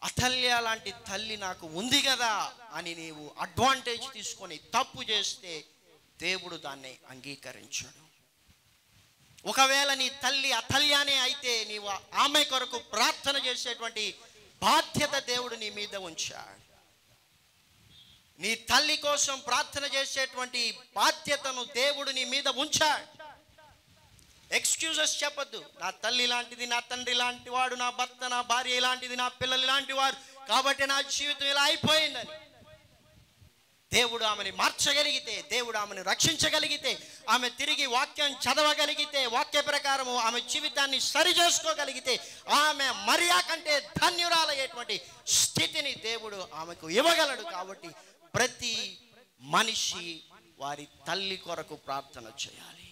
అతల్య లాంటి తల్లి నాకు ఉంది కదా అని నీవు అడ్వాంటేజ్ తీసుకొని తప్పు చేస్తే దేవుడు దాన్ని అంగీకరించడు ఒకవేళ నీ తల్లి అతల్యానే అయితే నీవు ఆమె కొరకు ప్రార్థన చేసేటువంటి బాధ్యత దేవుడు నీ మీద ఉంచాడు నీ తల్లి కోసం ప్రార్థన చేసేటువంటి బాధ్యతను దేవుడు నీ మీద ఉంచాడు ఎక్స్క్యూజెస్ చెప్పొద్దు నా తల్లి లాంటిది నా తండ్రి లాంటి వాడు నా భర్త నా భార్య ఇలాంటిది నా పిల్లలు ఇలాంటి వారు కాబట్టి నా జీవితం ఇలా అయిపోయిందని దేవుడు ఆమెని మార్చగలిగితే దేవుడు ఆమెను రక్షించగలిగితే ఆమె తిరిగి వాక్యం చదవగలిగితే వాక్య ప్రకారము ఆమె జీవితాన్ని సరి చేసుకోగలిగితే ఆమె మరియా కంటే ధన్యురాలయ్యేటువంటి స్థితిని దేవుడు ఆమెకు ఇవ్వగలడు కాబట్టి ప్రతి మనిషి వారి తల్లి కొరకు ప్రార్థన చేయాలి